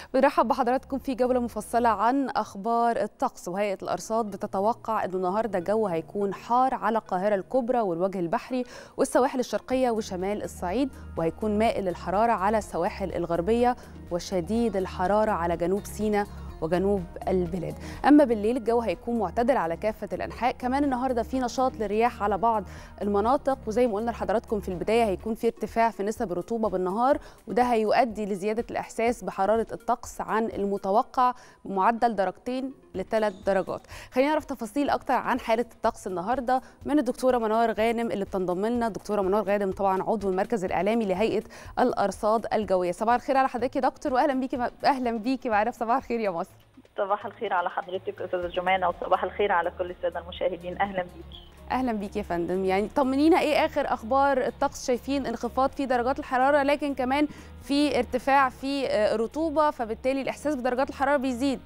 بنرحب بحضراتكم في جولة مفصلة عن أخبار الطقس وهيئة الأرصاد بتتوقع أنه النهاردة الجو هيكون حار على القاهرة الكبرى والوجه البحري والسواحل الشرقية وشمال الصعيد وهيكون مائل الحرارة على السواحل الغربية وشديد الحرارة على جنوب سيناء وجنوب البلاد اما بالليل الجو هيكون معتدل على كافه الانحاء كمان النهارده في نشاط للرياح على بعض المناطق وزي ما قلنا لحضراتكم في البدايه هيكون في ارتفاع في نسب الرطوبه بالنهار وده هيؤدي لزياده الاحساس بحراره الطقس عن المتوقع بمعدل درجتين لثلاث درجات خلينا نعرف تفاصيل اكتر عن حاله الطقس النهارده من الدكتوره منار غانم اللي بتنضم لنا الدكتوره منار غانم طبعا عضو المركز الاعلامي لهيئه الارصاد الجويه صباح الخير على حضرتك يا دكتور واهلا بيكي اهلا بيكي معانا في صباح الخير يا مصر صباح الخير على حضرتك استاذه جمانه وصباح الخير على كل الساده المشاهدين اهلا بيكي اهلا بيكي يا فندم يعني طمنينا ايه اخر اخبار الطقس شايفين انخفاض في درجات الحراره لكن كمان في ارتفاع في رطوبه فبالتالي الاحساس بدرجات الحراره بيزيد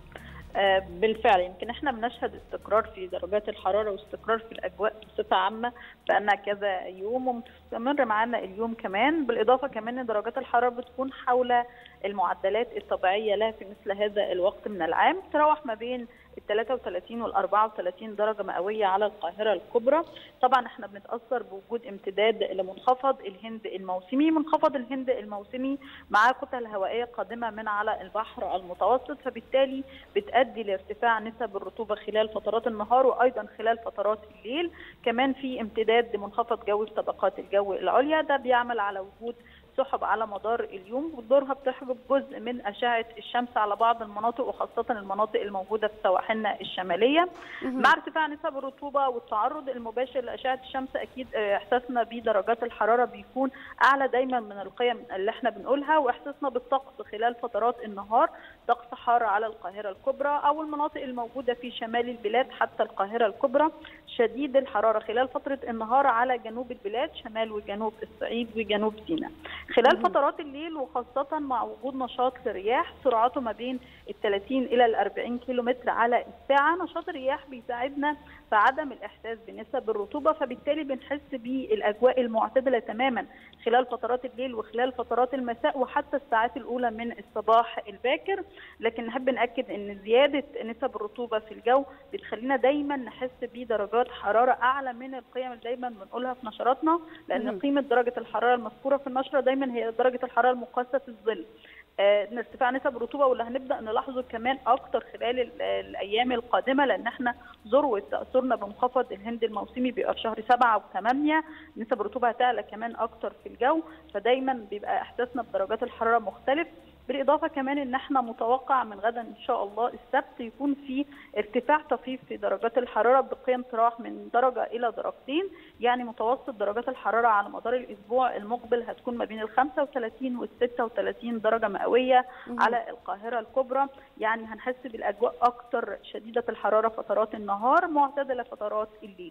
بالفعل يمكن احنا بنشهد استقرار في درجات الحراره واستقرار في الاجواء بصفه عامه بقالنا كذا يوم ومستمر معانا اليوم كمان بالاضافه كمان ان درجات الحراره بتكون حول المعدلات الطبيعيه لها في مثل هذا الوقت من العام تراوح ما بين ال 33 وال 34 درجه مئويه على القاهره الكبرى طبعا احنا بنتاثر بوجود امتداد لمنخفض الهند الموسمي منخفض الهند الموسمي معاه كتل هوائيه قادمه من على البحر المتوسط فبالتالي بتؤدي لارتفاع نسب الرطوبه خلال فترات النهار وايضا خلال فترات الليل كمان في امتداد لمنخفض جوي في طبقات الجو العليا ده بيعمل على وجود سحب على مدار اليوم ودورها بتحجب جزء من اشعه الشمس على بعض المناطق وخاصه المناطق الموجوده في سواحلنا الشماليه مع ارتفاع نسب الرطوبه والتعرض المباشر لاشعه الشمس اكيد احساسنا بدرجات الحراره بيكون اعلى دايما من القيم اللي احنا بنقولها واحساسنا بالطقس خلال فترات النهار طقس حار على القاهره الكبرى او المناطق الموجوده في شمال البلاد حتى القاهره الكبرى شديد الحراره خلال فتره النهار على جنوب البلاد شمال وجنوب الصعيد وجنوب سيناء خلال فترات الليل وخاصة مع وجود نشاط للرياح سرعته ما بين ال 30 إلى ال 40 كيلو متر على الساعة نشاط الرياح بيساعدنا في عدم الإحساس بنسب الرطوبة فبالتالي بنحس بالأجواء المعتدلة تماما خلال فترات الليل وخلال فترات المساء وحتى الساعات الأولى من الصباح الباكر لكن نحب نأكد أن زيادة نسب الرطوبة في الجو بتخلينا دايما نحس بدرجات حرارة أعلى من القيم اللي دايما بنقولها في نشراتنا لأن قيمة درجة الحرارة المذكورة في النشرة دايما هي درجه الحراره المقاسه في الظل آه ارتفاع نسب الرطوبه واللي هنبدا نلاحظه كمان اكتر خلال الايام القادمه لان احنا ذروه تاثرنا بمنخفض الهند الموسمي بيبقى في شهر 7 و8 نسب الرطوبه هتعلى كمان اكتر في الجو فدايما بيبقى احساسنا بدرجات الحراره مختلف بالاضافه كمان ان احنا متوقع من غدا ان شاء الله السبت يكون في ارتفاع طفيف في درجات الحراره بقيم تراوح من درجه الى درجتين يعني متوسط درجات الحراره على مدار الاسبوع المقبل هتكون ما بين ال 35 وال 36 درجه مئويه على القاهره الكبرى يعني هنحس بالاجواء اكثر شديده الحراره فترات النهار معتدله فترات الليل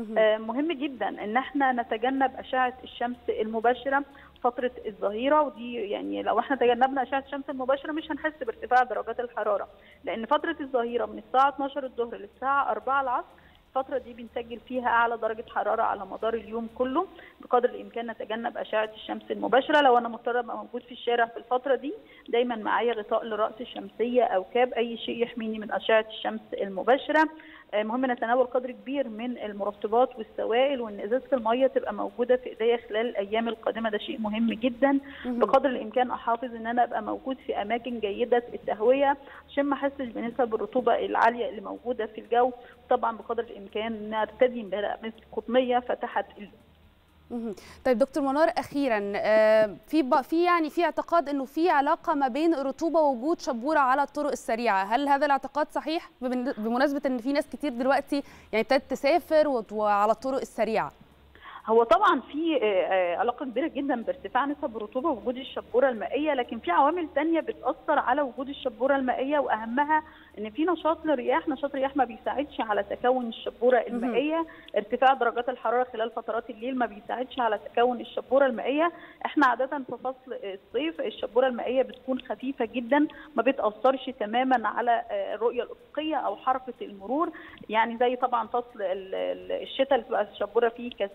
مهم جدا ان احنا نتجنب اشعه الشمس المباشره فتره الظهيره ودي يعني لو احنا تجنبنا اشعه الشمس المباشره مش هنحس بارتفاع درجات الحراره لان فتره الظهيره من الساعه 12 الظهر للساعه 4 العصر الفترة دي بنسجل فيها أعلى درجة حرارة على مدار اليوم كله بقدر الإمكان نتجنب أشعة الشمس المباشرة لو أنا مضطرة أبقى موجود في الشارع في الفترة دي دايما معايا غطاء لرأس الشمسية أو كاب أي شيء يحميني من أشعة الشمس المباشرة مهم نتناول قدر كبير من المرطبات والسوائل وان ازازه الميه تبقى موجوده في ايديا خلال الايام القادمه ده شيء مهم جدا بقدر الامكان احافظ ان انا ابقى موجود في اماكن جيده التهويه عشان ما احسش بنسب الرطوبه العاليه اللي موجوده في الجو طبعا بقدر الامكان نرتدي ملابس قطنيه فتحت طيب دكتور منار اخيرا في في يعني في اعتقاد انه في علاقه ما بين الرطوبه ووجود شبوره على الطرق السريعه هل هذا الاعتقاد صحيح بمناسبه ان في ناس كتير دلوقتي يعني ابتدت تسافر وعلى الطرق السريعه هو طبعا في علاقه كبيره جدا بارتفاع نسب الرطوبه ووجود الشبوره المائيه لكن في عوامل ثانيه بتاثر على وجود الشبوره المائيه واهمها ان في نشاط للرياح نشاط الرياح ما بيساعدش على تكون الشبوره المائيه ارتفاع درجات الحراره خلال فترات الليل ما بيساعدش على تكون الشبوره المائيه احنا عاده في فصل الصيف الشبوره المائيه بتكون خفيفه جدا ما بتاثرش تماما على الرؤيه الافقيه او حركه المرور يعني زي طبعا فصل الشتاء اللي بتبقى الشبوره فيه كثيفه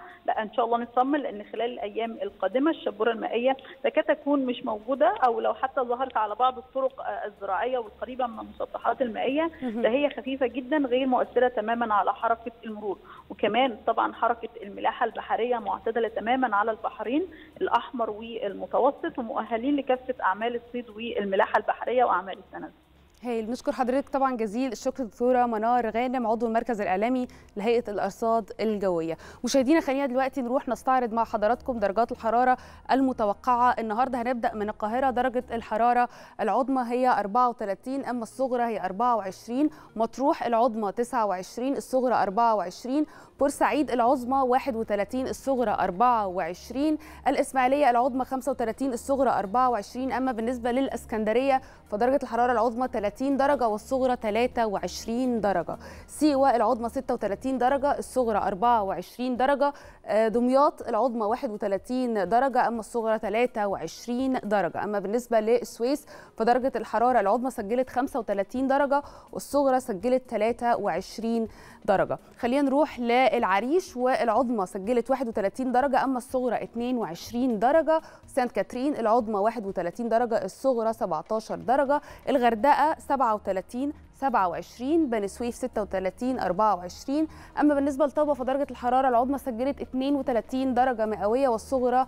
لا ان شاء الله نطمن لان خلال الايام القادمه الشبوره المائيه تكاد تكون مش موجوده او لو حتى ظهرت على بعض الطرق الزراعيه والقريبه من المسطحات المائيه فهي خفيفه جدا غير مؤثره تماما على حركه المرور وكمان طبعا حركه الملاحه البحريه معتدله تماما على البحرين الاحمر والمتوسط ومؤهلين لكافه اعمال الصيد والملاحه البحريه واعمال التنزل هايل نشكر حضرتك طبعا جزيل الشكر دكتوره منار غانم عضو المركز الاعلامي لهيئه الارصاد الجويه مشاهدينا خلينا دلوقتي نروح نستعرض مع حضراتكم درجات الحراره المتوقعه النهارده هنبدا من القاهره درجه الحراره العظمى هي 34 اما الصغرى هي 24 مطروح العظمى 29 الصغرى 24 بورسعيد العظمى 31 الصغرى 24 الاسماعيليه العظمى 35 الصغرى 24 اما بالنسبه للاسكندريه فدرجه الحراره العظمى 30 درجه والصغرى 23 درجه سيوه العظمى 36 درجه الصغرى 24 درجه دمياط العظمى 31 درجه اما الصغرى 23 درجه اما بالنسبه للسويس فدرجه الحراره العظمى سجلت 35 درجه والصغرى سجلت 23 درجه خلينا نروح للعريش والعظمى سجلت 31 درجه اما الصغرى 22 درجه سانت كاترين العظمى 31 درجه الصغرى 17 درجه الغردقه 37 27 بني سويف 36 24 اما بالنسبه لطابه فدرجه الحراره العظمى سجلت 32 درجه مئويه والصغرى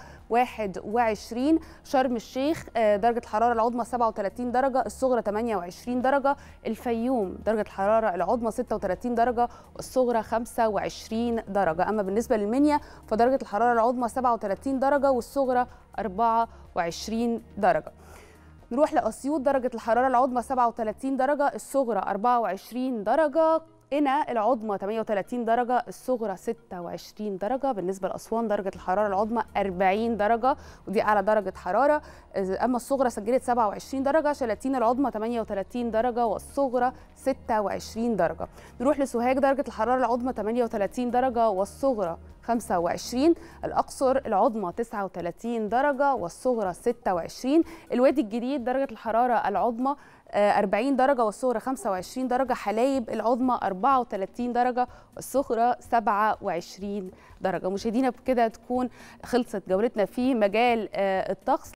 21 شرم الشيخ درجه الحراره العظمى 37 درجه الصغرى 28 درجه الفيوم درجه الحراره العظمى 36 درجه والصغرى 25 درجه اما بالنسبه للمنيا فدرجه الحراره العظمى 37 درجه والصغرى 24 درجه نروح لأسيوط درجة الحرارة العظمى 37 درجة الصغرى 24 درجة قنا العظمى 38 درجة الصغرى 26 درجة بالنسبة لأسوان درجة الحرارة العظمى 40 درجة ودي أعلى درجة حرارة أما الصغرى سجلت 27 درجة شلاتين العظمى 38 درجة والصغرى 26 درجة نروح لسوهاج درجة الحرارة العظمى 38 درجة والصغرى 25 الأقصر العظمى 39 درجة والصغرى 26 الوادي الجديد درجة الحرارة العظمى 40 درجة والصغرى 25 درجة حلايب العظمى 34 درجة والصغرى 27 درجة مشاهدينا بكده تكون خلصت جولتنا في مجال الطقس